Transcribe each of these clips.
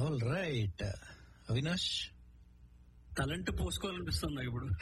All right Avinash తలంటు పోసుకోవాలనిపిస్తుంది నాకు ఇప్పుడు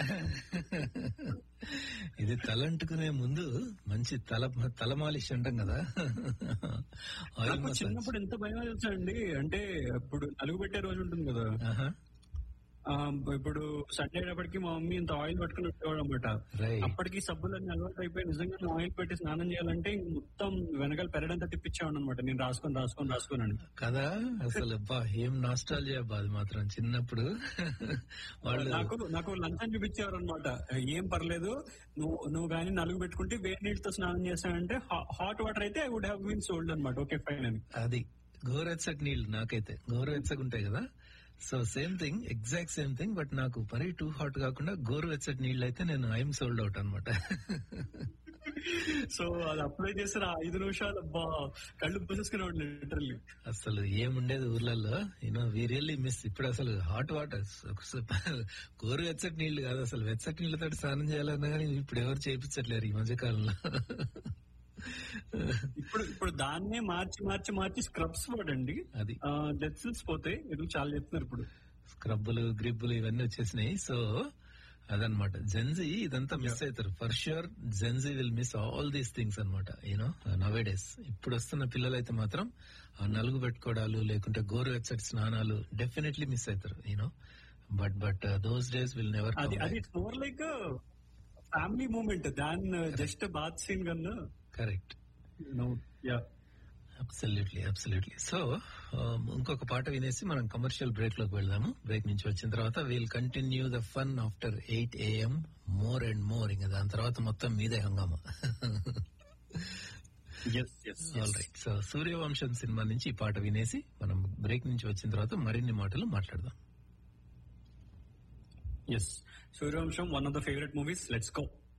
ఇది తలంటుకునే ముందు మంచి తల తలమాలిష్ అంటాం కదా ఆయిల్ నాకు మసాజ్ చిన్నప్పుడు ఎంత భయం తెలుసా అండి అంటే ఇప్పుడు నలుగు పెట్టే రోజు ఉంటుంది కదా ఆహా, ఆ, ఇప్పుడు సండే అయ్యేటప్పటికి మా మమ్మీ ఇంత ఆయిల్ పట్టుకుని వచ్చేవాడు అనమాట Right. అప్పటికి సబ్బులన్నీ అలవాటు అయిపోయి నిజంగా నువ్వు ఆయిల్ పెట్టి స్నానం చేయాలంటే ఇంక మొత్తం వెనకాల పెరడంతా తిప్పించాడు అనమాట నేను రాసుకొని రాసుకొని రాసుకొని కదా అసలు బా ఏం నాస్టాలజియా బాధ మాత్రం చిన్నప్పుడు వాళ్ళు నాకు నాకు లంచం చూపించేవారు అనమాట ఏం పర్లేదు నువ్వు నువ్వు కానీ నలుగు పెట్టుకుంటే వేడి నీటితో స్నానం చేస్తానంటే హాట్ వాటర్ అయితే I would have been sold అనమాట ఓకే ఫైన్ అని అది గోరెచ్చటి నీళ్ళు నాకైతే గోరువెచ్చగా ఉంటాయి కదా so same thing exact same thing but నాకు మరీ టూ హాట్ కాకుండా గోరువెచ్చటి నీళ్ళు అయితే నేను ఐఎమ్ సోల్డ్ అవుట్ అనమాట సో అది అప్లై చేసిన ఆ ఐదు నిమిషాలు అబ్బా కళ్ళు పూసేసుకునేవాడు లిటరల్లీ అసలు ఏముండేది ఊర్లలో యూనో వి రియల్లీ మిస్ ఇప్పుడు అసలు హాట్ వాటర్ గోరు వెచ్చటి నీళ్లు కాదు అసలు వెచ్చటి నీళ్ళతో స్నానం చేయాలన్నా కానీ ఇప్పుడు ఎవరు చేయించట్లేరు ఈ మధ్య కాలంలో ఇప్పుడు ఇప్పుడు దాన్నే మార్చి మార్చి మార్చి స్క్రబ్స్ వాడండి అది డెత్ సెల్స్ పోతే ఇది చాలా చెప్తున్నారు ఇప్పుడు స్క్రబ్బులు గ్రిబ్బులు ఇవన్నీ వచ్చేసినాయి సో అదనమాట జెన్జీ ఇదంతా మిస్ అవుతారు for sure gen Z will miss all these things అనమాట యూనో నవే డేస్ ఇప్పుడు వస్తున్న పిల్లలైతే మాత్రం ఆ నలుగు పెట్టుకోవడాలు లేకుంటే గోరు వెచ్చటి స్నానాలు డెఫినెట్లీ మిస్ అవుతారు you know but but those days will never అది అది it's more like family moment than just bath scene కన్నా correct yeah absolutely absolutely so ఇంకొక పాట వినేసి మనం కమర్షియల్ బ్రేక్ లోకి వెళ్దాము బ్రేక్ నుంచి వచ్చిన తర్వాత we'll continue the fun after eight AM more and more ఇంకా దాని తర్వాత మొత్తం మీదే హంగామా yes yes all right so Suryavamsam cinema నుంచి ఈ పాట వినేసి మనం బ్రేక్ నుంచి వచ్చిన తర్వాత మరిన్ని మాటలు మాట్లాడదాం yes Suryavamsam one of the favourite movies let's go